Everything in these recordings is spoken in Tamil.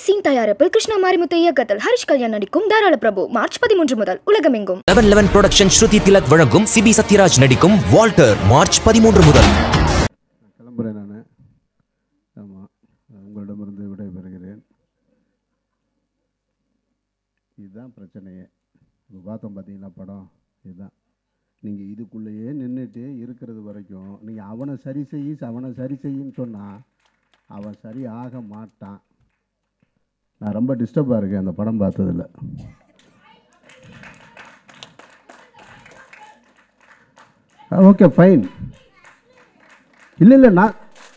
சீன் தயாரிப்பில் கிருஷ்ணா மாரிமுத்து இயக்கத்தில் ஹரிஷ் கல்யாண் நடிக்கும் தாராள பிரபு மார்ச் பதிமூன்று முதல் உலகமெங்கும் eleven eleven production Shruti Tilak வழங்கும் சிபி சத்யராஜ் நடிக்கும் வால்டர் மார்ச் பதிமூன்று முதல் கிளம்புறேன் நான் ஆமாம் உங்களிடமிருந்து விடைபெறுகிறேன் இதுதான் பிரச்சனையே இப்போ பார்த்தோம் பார்த்தீங்களா படம் இதுதான் நீங்கள் இதுக்குள்ளேயே நின்றுட்டு இருக்கிறது வரைக்கும் நீங்கள் அவனை சரி செய் அவனை சரி செய்யின்னு சொன்னால் அவன் சரி ஆக மாட்டான் நான் ரொம்ப டிஸ்டர்பாக இருக்கேன் அந்த படம் பார்த்ததில் ஓகே ஃபைன் இல்லை இல்லை நான்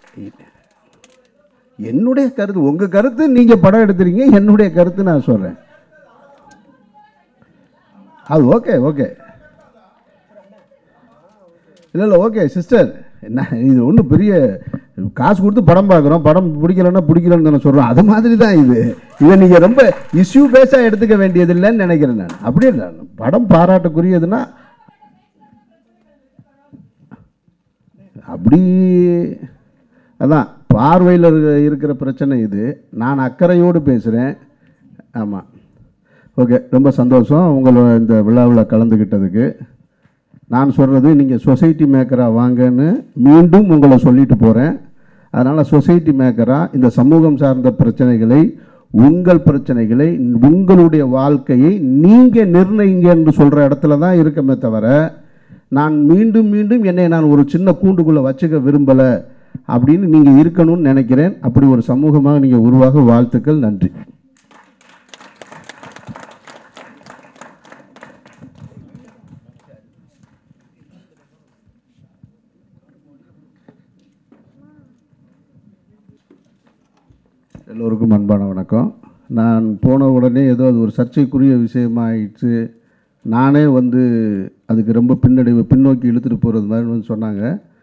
என்னுடைய கருத்து உங்கள் கருத்து நீங்கள் படம் எடுத்துறீங்க என்னுடைய கருத்து நான் சொல்கிறேன் அது ஓகே ஓகே இல்லை இல்லை ஓகே சிஸ்டர் என்ன இது ஒன்றும் பெரிய காசு கொடுத்து படம் பார்க்குறோம் படம் பிடிக்கலன்னா பிடிக்கலன்னு தானே சொல்கிறோம் அது மாதிரி தான் இது இதை நீங்கள் ரொம்ப இஷ்யூ பேஸாக எடுத்துக்க வேண்டியதில்லைன்னு நினைக்கிறேன் நான் அப்படியே இல்லை படம் பாராட்டுக்குரியதுன்னா அப்படி அதான் பார்வையில் இருக்கிற பிரச்சனை இது நான் அக்கறையோடு பேசுகிறேன் ஆமாம் ஓகே ரொம்ப சந்தோஷம் உங்களை இந்த விழாவில் கலந்துக்கிட்டதுக்கு நான் சொல்கிறது நீங்கள் சொசைட்டி மேக்கராக வாங்கன்னு மீண்டும் உங்களை சொல்லிட்டு போகிறேன் அதனால் சொசைட்டி மேக்கராக இந்த சமூகம் சார்ந்த பிரச்சனைகளை உங்கள் பிரச்சனைகளை உங்களுடைய வாழ்க்கையை நீங்கள் நிர்ணயிங்க என்று சொல்கிற இடத்துல தான் இருக்கமே தவிர நான் மீண்டும் மீண்டும் என்னை நான் ஒரு சின்ன கூண்டுக்குள்ளே வச்சுக்க விரும்பலை அப்படின்னு நீங்கள் இருக்கணும்னு நினைக்கிறேன் அப்படி ஒரு சமூகமாக நீங்கள் உருவாக வாழ்த்துக்கள் நன்றி எல்லோருக்கும் அன்பான வணக்கம் நான் போன உடனே ஏதோ அது ஒரு சர்ச்சைக்குரிய விஷயமாயிடுச்சு நானே வந்து அதுக்கு ரொம்ப பின்னடைவு பின்னோக்கி இழுத்துட்டு போகிறது மாதிரி வந்து சொன்னாங்க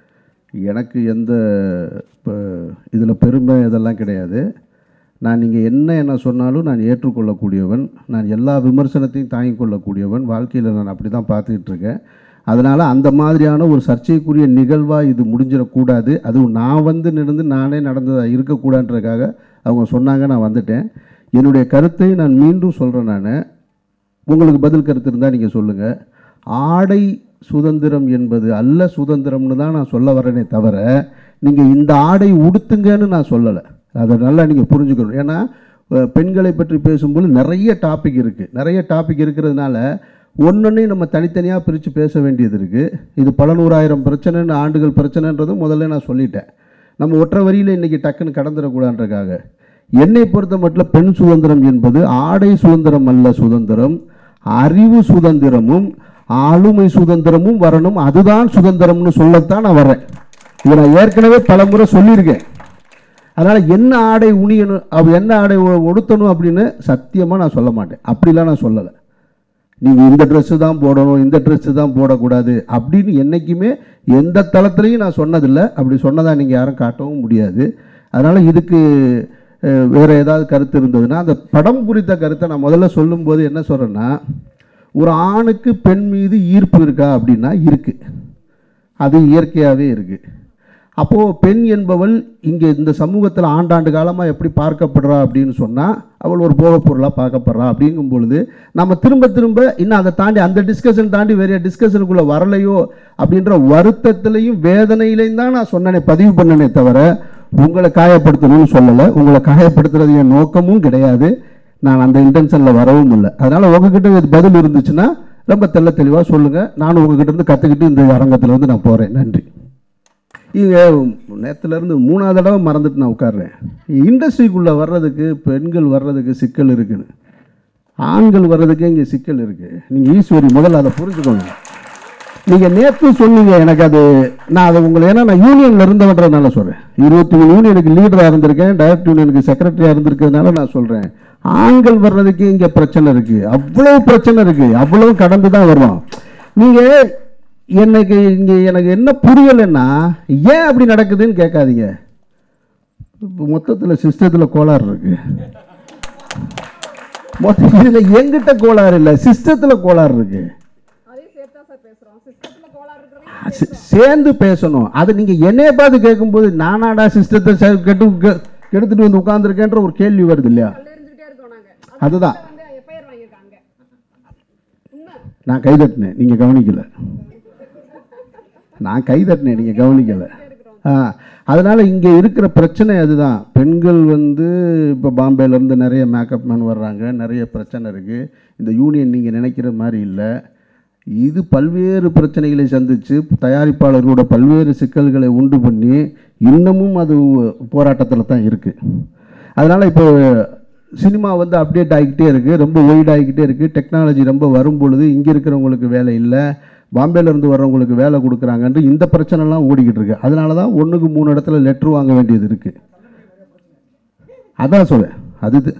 எனக்கு எந்த இப்போ இதில் பெருமை இதெல்லாம் கிடையாது நான் நீங்கள் என்ன என்ன சொன்னாலும் நான் ஏற்றுக்கொள்ளக்கூடியவன் நான் எல்லா விமர்சனத்தையும் தாங்கிக் கொள்ளக்கூடியவன் வாழ்க்கையில் நான் அப்படி தான் பார்த்துக்கிட்டு இருக்கேன் அதனால் அந்த மாதிரியான ஒரு சர்ச்சைக்குரிய நிகழ்வாக இது முடிஞ்சிடக்கூடாது அதுவும் நான் வந்து நின்று நானே நடந்ததாக இருக்கக்கூடாதுன்றதுக்காக அவங்க சொன்னாங்க நான் வந்துட்டேன் என்னுடைய கருத்தை நான் மீண்டும் சொல்கிறேன் நான் உங்களுக்கு பதில் கருத்து இருந்தால் நீங்கள் சொல்லுங்கள் ஆடை சுதந்திரம் என்பது அல்ல சுதந்திரம்னு தான் நான் சொல்ல வரேனே தவிர நீங்கள் இந்த ஆடை உடுத்துங்கன்னு நான் சொல்லலை அதை நல்லா நீங்கள் புரிஞ்சுக்கணும் ஏன்னா அஹ், பெண்களை பற்றி பேசும்போது நிறைய டாபிக் இருக்குது நிறைய டாபிக் இருக்கிறதுனால ஒன்றொன்னையும் நம்ம தனித்தனியாக பிரித்து பேச வேண்டியது இருக்குது இது பல நூறாயிரம் பிரச்சனைன்னு ஆண்டுகள் பிரச்சனைன்றதும் முதல்ல நான் சொல்லிட்டேன் நம்ம ஒற்றை வரியில் இன்றைக்கி டக்குன்னு கடந்துடக்கூடாதுன்றக்காக என்னை பொறுத்த மட்டும் பெண் சுதந்திரம் என்பது ஆடை சுதந்திரம் அல்ல சுதந்திரம் அறிவு சுதந்திரமும் ஆளுமை சுதந்திரமும் வரணும் அதுதான் சுதந்திரம்னு சொல்லத்தான் நான் வர்றேன் இதை நான் ஏற்கனவே பல முறை சொல்லியிருக்கேன் அதனால் என்ன ஆடை உணியணும் அவ என்ன ஆடை உ- உடுத்தணும் அப்படின்னு சத்தியமாக நான் சொல்ல மாட்டேன் அப்படிலாம் நான் சொல்லலை நீங்கள் இந்த ட்ரெஸ்ஸு தான் போடணும் இந்த ட்ரெஸ்ஸு தான் போடக்கூடாது அப்படின்னு என்றைக்குமே எந்த தளத்துலையும் நான் சொன்னதில்லை அப்படி சொன்னதாக நீங்கள் யாரும் காட்டவும் முடியாது அதனால் இதுக்கு அஹ், வேறு ஏதாவது கருத்து இருந்ததுன்னா அந்த படம் குறித்த கருத்தை நான் முதல்ல சொல்லும்போது என்ன சொல்கிறேன்னா ஒரு ஆணுக்கு பெண் மீது ஈர்ப்பு இருக்கா அப்படின்னா இருக்குது அது இயற்கையாகவே இருக்குது அப்போது பெண் என்பவள் இங்கே இந்த சமூகத்தில் ஆண்டாண்டு காலமாக எப்படி பார்க்கப்படுறா அப்படின்னு சொன்னால் அவள் ஒரு போகப் பொருளாக பார்க்கப்படுறா அப்படிங்கும் பொழுது நம்ம திரும்ப திரும்ப இன்னும் அதை தாண்டி அந்த டிஸ்கஷன் தாண்டி வேறு டிஸ்கஷனுக்குள்ளே வரலையோ அப்படின்ற வருத்தத்திலையும் வேதனையிலையும் தான் நான் சொன்னனே பதிவு பண்ணனே தவிர உங்களை காயப்படுத்தணும்னு சொல்லலை உங்களை காயப்படுத்துறது என் நோக்கமும் கிடையாது நான் அந்த இன்டென்ஷனில் வரவும் இல்லை அதனால் உங்ககிட்ட இது பதில் இருந்துச்சுன்னா ரொம்ப தெள்ள தெளிவாக சொல்லுங்கள் நானும் உங்ககிட்ட இருந்து கற்றுக்கிட்டு இந்த அரங்கத்தில் வந்து நான் போகிறேன் நன்றி இங்கே நேற்றுலேருந்து மூணாவது தடவை மறந்துட்டு நான் உட்கார்றேன் இண்டஸ்ட்ரிக்குள்ளே வர்றதுக்கு பெண்கள் வர்றதுக்கு சிக்கல் இருக்குன்னு ஆண்கள் வர்றதுக்கே இங்கே சிக்கல் இருக்குது நீங்கள் ஈஸ்வரி முதல்ல அதை புரிஞ்சுக்கோங்க நீங்கள் நேற்று சொன்னீங்க எனக்கு அது நான் அதை உங்களை ஏன்னா நான் யூனியனில் இருந்தவன்றதுனால சொல்கிறேன் இருபத்தி மூணு யூனியனுக்கு லீடராக இருந்திருக்கேன் டைரக்ட் யூனியனுக்கு செக்ரட்டரியாக இருந்திருக்கிறதுனால நான் சொல்கிறேன் ஆண்கள் வர்றதுக்கு இங்கே பிரச்சனை இருக்குது அவ்வளோ பிரச்சனை இருக்குது அவ்வளோ கடந்து தான் வருவோம் நீங்கள் எனக்கு இங்கே எனக்கு என்ன புரியலைன்னா ஏன் அப்படி நடக்குதுன்னு கேட்காதீங்க இப்போ மொத்தத்தில் சிஸ்டத்தில் கோளாறு இருக்குது மொத்த இதில் எங்கிட்ட கோளாறு இல்லை சிஸ்டத்தில் கோளாறு இருக்குது சே- சேர்ந்து பேசணும் அது நீங்கள் என்னைய பார்த்து கேட்கும்போது நானாடா சிஸ்டத்தை கெட்டு கெ- கெடுத்துட்டு வந்து உட்காந்துருக்கேன்ற ஒரு கேள்வி வருது இல்லையா அதுதான் நான் கை தட்டினேன் நீங்கள் கவனிக்கல நான் கை தட்டினேன் நீங்கள் கவனிக்கல ஆ அதனால் இங்கே இருக்கிற பிரச்சனை அதுதான் பெண்கள் வந்து இப்போ பாம்பேலேருந்து நிறைய மேக்கப் மேன் வர்றாங்க நிறைய பிரச்சனை இருக்குது இந்த யூனியன் நீங்கள் நினைக்கிற மாதிரி இல்லை இது பல்வேறு பிரச்சனைகளை சந்தித்து தயாரிப்பாளர்களோட பல்வேறு சிக்கல்களை உண்டு பண்ணி இன்னமும் அது போராட்டத்தில் தான் இருக்குது அதனால் இப்போ சினிமா வந்து அப்டேட் ஆகிக்கிட்டே இருக்குது ரொம்ப ஒய்ட் ஆகிக்கிட்டே இருக்குது டெக்னாலஜி ரொம்ப வரும் பொழுது இங்கே இருக்கிறவங்களுக்கு வேலை இல்லை பாம்பேல இருந்து வர்றவங்களுக்கு வேலை கொடுக்குறாங்கன்ட்டு இந்த பிரச்சனைலாம் ஓடிக்கிட்டு இருக்கு அதனால தான் ஒன்றுக்கு மூணு இடத்துல லெட்ரு வாங்க வேண்டியது இருக்குது அதான் சொல்ல அது இது.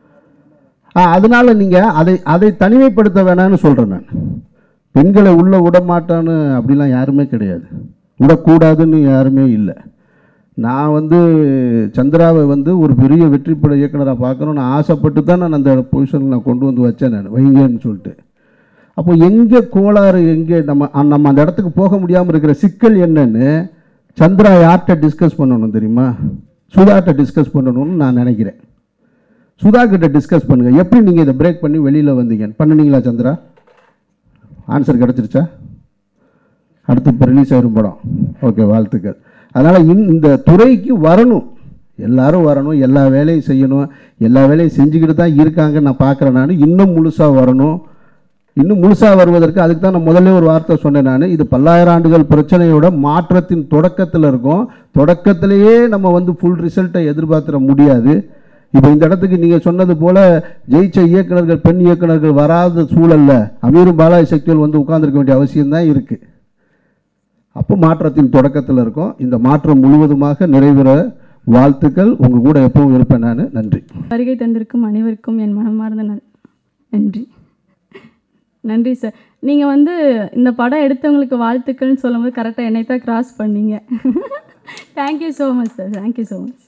ஆ அதனால நீங்கள் அதை அதை தனிமைப்படுத்த வேணாம்னு சொல்கிறேன் நான் பெண்களை உள்ளே விட மாட்டான்னு அப்படிலாம் யாருமே கிடையாது விடக்கூடாதுன்னு யாருமே இல்லை நான் வந்து சந்திராவை வந்து ஒரு பெரிய வெற்றி பட இயக்குனராக பார்க்கணும்னு ஆசைப்பட்டு தான் நான் அந்த பொசிஷனுக்கு நான் கொண்டு வந்து வச்சேன் நான் வைங்கன்னு சொல்லிட்டு அப்போ எங்கே கோளாறு எங்கே நம்ம அ- நம்ம அந்த இடத்துக்கு போக முடியாமல் இருக்கிற சிக்கல் என்னன்னு சந்திரா யார்கிட்ட டிஸ்கஸ் பண்ணணும் தெரியுமா சுதாட்ட டிஸ்கஸ் பண்ணணும்னு நான் நினைக்கிறேன் சுதா கிட்ட டிஸ்கஸ் பண்ணுங்க எப்படி நீங்கள் இதை பிரேக் பண்ணி வெளியில் வந்தீங்க பண்ணுனீங்களா சந்திரா ஆன்சர் கிடச்சிருச்சா அடுத்து இப்போ ரிலீஸ் ஆயிரும் படம் ஓகே வாழ்த்துக்கள் அதனால் இன் இந்த துறைக்கு வரணும் எல்லாரும் வரணும் எல்லா வேலையும் செய்யணும் எல்லா வேலையும் செஞ்சுக்கிட்டு தான் இருக்காங்க நான் பார்க்குறேன் நான் இன்னும் முழுசாக வரணும் இன்னும் முழுசாக வருவதற்கு அதுக்கு தான் நான் முதல்ல ஒரு வார்த்தை சொன்னேன் நான் இது பல்லாயிரம் ஆண்டுகள் பிரச்சனையோட மாற்றத்தின் தொடக்கத்தில் இருக்கும் தொடக்கத்திலேயே நம்ம வந்து ஃபுல் ரிசல்ட்டை எதிர்பார்த்துட முடியாது இப்போ இந்த இடத்துக்கு நீங்கள் சொன்னது போல ஜெயிச்ச இயக்குனர்கள் பெண் இயக்குனர்கள் வராத சூழல்ல அமீரும் பாலாஜி சக்திகள் வந்து உட்கார்ந்திருக்க வேண்டிய அவசியம் தான் இருக்குது அப்போ மாற்றத்தின் தொடக்கத்தில் இருக்கும் இந்த மாற்றம் முழுவதுமாக நிறைவேற வாழ்த்துக்கள் உங்கள் கூட எப்பவும் இருப்பேன் நான் நன்றி வருகை தந்திருக்கும் அனைவருக்கும் என் மனமார்ந்த நன்- நன்றி நன்றி சார் நீங்கள் வந்து இந்த படம் எடுத்தவங்களுக்கு வாழ்த்துக்கள்னு சொல்லும்போது கரெக்டாக என்னை தான் கிராஸ் பண்ணீங்க thank you so much sir thank you so much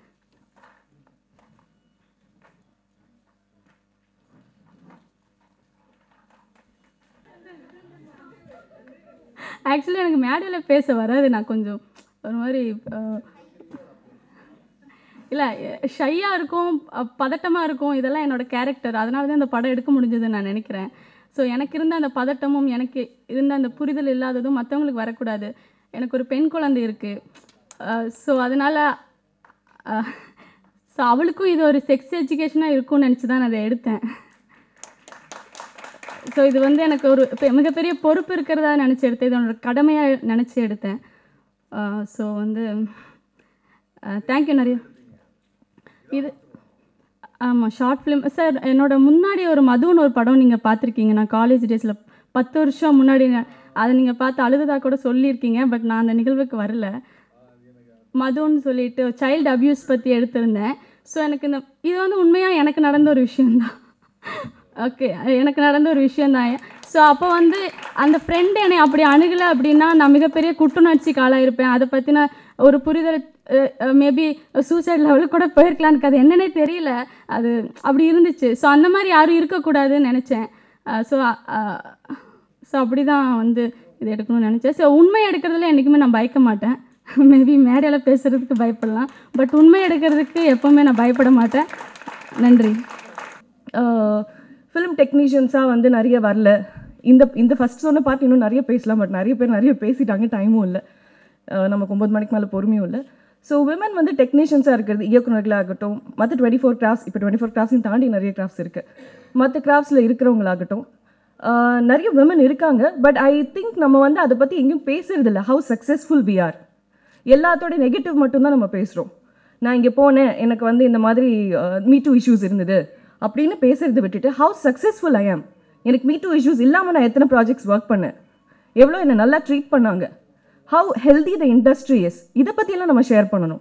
actually எனக்கு மேடையில் பேச வராது நான் கொஞ்சம் ஒரு மாதிரி அஹ், இல்லை ஷையாக இருக்கும் பதட்டமாக இருக்கும் இதெல்லாம் என்னோட கேரக்டர் அதனால தான் இந்த படம் எடுக்க முடிஞ்சதுன்னு நான் நினைக்கிறேன் ஸோ எனக்கு இருந்த அந்த பதட்டமும் எனக்கு இருந்த அந்த புரிதல் இல்லாததும் மற்றவங்களுக்கு வரக்கூடாது எனக்கு ஒரு பெண் குழந்தை இருக்குது ஸோ அதனால் ஸோ அவளுக்கும் இது ஒரு செக்ஸ் எஜுகேஷனாக இருக்கும்னு நினச்சி தான் நான் அதை எடுத்தேன் ஸோ இது வந்து எனக்கு ஒரு பெ- மிகப்பெரிய பொறுப்பு இருக்கிறதா நினச்சி எடுத்தேன் இது என்னோட கடமையாக நினச்சி எடுத்தேன் ஸோ வந்து தேங்க்யூ நிறைய இது ஆமாம் ஷார்ட் ஃபிலிம் சார் என்னோட முன்னாடி ஒரு மதுன்னு ஒரு படம் நீங்கள் பார்த்துருக்கீங்க நான் காலேஜ் டேஸில் பத்து வருஷம் முன்னாடி நான் அதை நீங்கள் பார்த்து அழுததா கூட சொல்லியிருக்கீங்க பட் நான் அந்த நிகழ்வுக்கு வரல மதுன்னு சொல்லிட்டு சைல்டு அப்யூஸ் பற்றி எடுத்திருந்தேன் ஸோ எனக்கு இந்த இது வந்து உண்மையாக எனக்கு நடந்த ஒரு விஷயந்தான் ஓகே எனக்கு நடந்த ஒரு விஷயந்தான் ஸோ அப்போ வந்து அந்த ஃப்ரெண்டு என்னை அப்படி அணுகலை அப்படின்னா நான் மிகப்பெரிய குட்டுணர்ச்சிக்கு ஆளாயிருப்பேன் அதை பற்றின ஒரு புரிதல் மேபி சூசைட் லெவலுக்கு கூட போயிருக்கலாம் எனக்கு அது என்னன்னே தெரியல அது அப்படி இருந்துச்சு ஸோ அந்த மாதிரி யாரும் இருக்கக்கூடாதுன்னு நினச்சேன் ஸோ ஸோ அப்படி தான் வந்து இது எடுக்கணும்னு நினச்சேன் ஸோ உண்மை எடுக்கிறதுல என்றைக்குமே நான் பயக்க மாட்டேன் மேபி மேடையில் பேசுகிறதுக்கு பயப்படலாம் பட் உண்மை எடுக்கிறதுக்கு எப்போவுமே நான் பயப்பட மாட்டேன் நன்றி ஃபிலிம் டெக்னீஷியன்ஸாக வந்து நிறைய வரல இந்த இந்த ஃபஸ்ட் சொன்ன பார்த்து இன்னும் நிறைய பேசலாம் பட் நிறைய பேர் நிறைய பேசிட்டாங்க டைமும் இல்லை அஹ் நமக்கு ஒம்பது மணிக்கு மேலே பொறுமையும் இல்லை ஸோ விமன் வந்து டெக்னீஷியன்ஸாக இருக்கிறது இயக்குநர்களாகட்டும் மற்ற டுவெண்ட்டி ஃபோர் கிராஃப்ட்ஸ் இப்போ டுவெண்ட்டி ஃபோர் கிராஃப்ட்ஸையும் தாண்டி நிறைய கிராஃப்ட்ஸ் இருக்குது மற்ற கிராஃப்ட்ஸில் இருக்கிறவங்களாகட்டும் அஹ் நிறைய விமன் இருக்காங்க பட் ஐ திங்க் நம்ம வந்து அதை பற்றி எங்கேயும் பேசுறதில்ல ஹவு சக்ஸஸ்ஃபுல் we are எல்லாத்தோட நெகட்டிவ் மட்டும்தான் நம்ம பேசுகிறோம் நான் இங்கே போனேன் எனக்கு வந்து இந்த மாதிரி மீ டூ இஷ்யூஸ் இருந்தது அப்படின்னு பேசுறதை விட்டுட்டு ஹவு சக்ஸஸ்ஃபுல் ஐ ஆம் எனக்கு மீ டூ இஷ்யூஸ் இல்லாமல் நான் எத்தனை ப்ராஜெக்ட்ஸ் ஒர்க் பண்ணேன் எவ்வளோ என்னை நல்லா ட்ரீட் பண்ணாங்க how healthy the industry is இதை பற்றியெல்லாம் நம்ம ஷேர் பண்ணணும்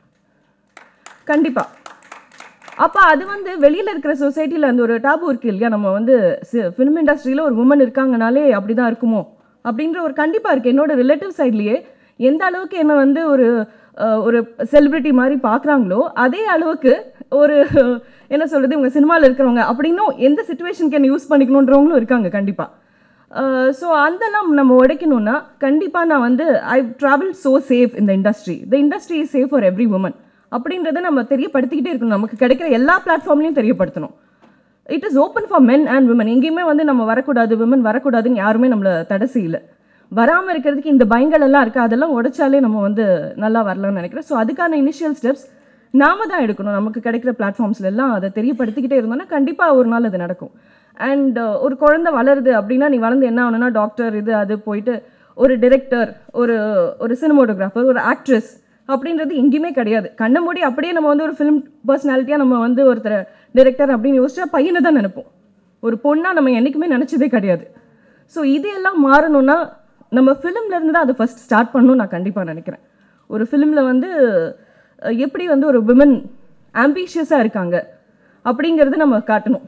கண்டிப்பாக அப்போ அது வந்து வெளியில் இருக்கிற சொசைட்டியில் அந்த ஒரு டாபு இருக்கு இல்லையா நம்ம வந்து ஃபிலிம் இண்டஸ்ட்ரியில் ஒரு உமன் இருக்காங்கனாலே அப்படி தான் இருக்குமோ அப்படின்ற ஒரு கண்டிப்பாக இருக்குது என்னோட ரிலேட்டிவ் சைட்லேயே எந்த அளவுக்கு என்ன வந்து ஒரு அஹ், ஒரு செலிபிரிட்டி மாதிரி பார்க்குறாங்களோ அதே அளவுக்கு ஒரு என்ன சொல்கிறது இவங்க சினிமாவில் இருக்கிறவங்க அப்படின்னும் எந்த சுச்சுவேஷனுக்கு என்ன யூஸ் பண்ணிக்கணுன்றவங்களும் இருக்காங்க கண்டிப்பாக ஸோ அதெல்லாம் நம்ம உடைக்கணும்னா கண்டிப்பாக நான் வந்து ஐ ட்ராவல் ஸோ சேஃப் இந்த industry the industry is safe for every woman அப்படின்றத நம்ம தெரியப்படுத்திக்கிட்டே இருக்கணும் நமக்கு கிடைக்கிற எல்லா பிளாட்ஃபார்ம்லையும் தெரியப்படுத்தணும் it is open for men and women எங்கேயுமே வந்து நம்ம வரக்கூடாது விமன் வரக்கூடாதுன்னு யாருமே நம்மளை தடை செய்யல வராமல் இருக்கிறதுக்கு இந்த பயங்கள் எல்லாம் இருக்குது அதெல்லாம் உடைச்சாலே நம்ம வந்து நல்லா வரலாம்னு நினைக்கிறேன் ஸோ அதுக்கான இனிஷியல் ஸ்டெப்ஸ் நாம தான் எடுக்கணும் நமக்கு கிடைக்கிற பிளாட்ஃபார்ம்ஸ்ல எல்லாம் அதை தெரியப்படுத்திக்கிட்டே இருந்தோம்னா கண்டிப்பாக ஒரு நாள் அது நடக்கும் அண்ட் ஒரு குழந்தை வளருது அப்படின்னா நீ வளர்ந்து என்ன ஆகணும்னா டாக்டர் இது அது போயிட்டு ஒரு டிரெக்டர் ஒரு ஒரு சினிமோட்டோகிராஃபர் ஒரு ஆக்ட்ரஸ் அப்படின்றது எங்கேயுமே கிடையாது கண்ணை மூடி அப்படியே நம்ம வந்து ஒரு ஃபிலிம் பர்சனாலிட்டியாக நம்ம வந்து ஒருத்தர் டிரெக்டர் அப்படின்னு யோசிச்சா பையனை தான் நினைப்போம் ஒரு பொண்ணாக நம்ம என்றைக்குமே நினச்சதே கிடையாது ஸோ இது எல்லாம் மாறணும்னா நம்ம ஃபிலிம்ல இருந்து தான் அதை ஃபர்ஸ்ட் ஸ்டார்ட் பண்ணணும்னு நான் கண்டிப்பாக நினைக்கிறேன் ஒரு ஃபிலிமில் வந்து அஹ், எப்படி வந்து ஒரு விமன் ஆம்பிஷியஸாக இருக்காங்க அப்படிங்கிறது நம்ம காட்டணும்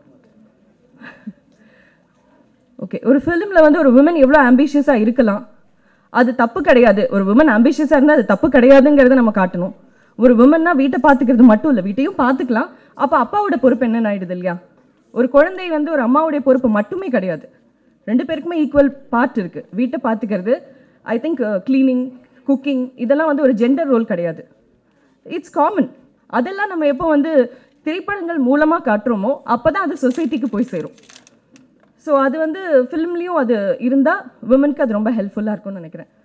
ஓகே ஒரு ஃபிலிமில் வந்து ஒரு விமன் எவ்வளோ ஆம்பிஷியஸாக இருக்கலாம் அது தப்பு கிடையாது ஒரு விமன் ஆம்பிஷியஸாக இருந்தால் அது தப்பு கிடையாதுங்கிறத நம்ம காட்டணும் ஒரு விமன்னா வீட்டை பார்த்துக்கிறது மட்டும் இல்லை வீட்டையும் பார்த்துக்கலாம் அப்போ அப்பாவோட பொறுப்பு என்னன்னு ஆயிடுது இல்லையா ஒரு குழந்தை வந்து ஒரு அம்மாவுடைய பொறுப்பு மட்டுமே கிடையாது ரெண்டு பேருக்குமே ஈக்குவல் பார்ட் இருக்குது வீட்டை பார்த்துக்கிறது ஐ திங்க் க்ளீனிங் குக்கிங் இதெல்லாம் வந்து ஒரு ஜெண்டர் ரோல் கிடையாது இட்ஸ் காமன் அதெல்லாம் நம்ம எப்போ வந்து திரைப்படங்கள் மூலமாக காட்டுறோமோ அப்போ தான் அது சொசைட்டிக்கு போய் சேரும் ஸோ அது வந்து ஃபிலிம்லேயும் அது இருந்தால் விமனுக்கு அது ரொம்ப ஹெல்ப்ஃபுல்லாக இருக்கும்னு நினைக்கிறேன்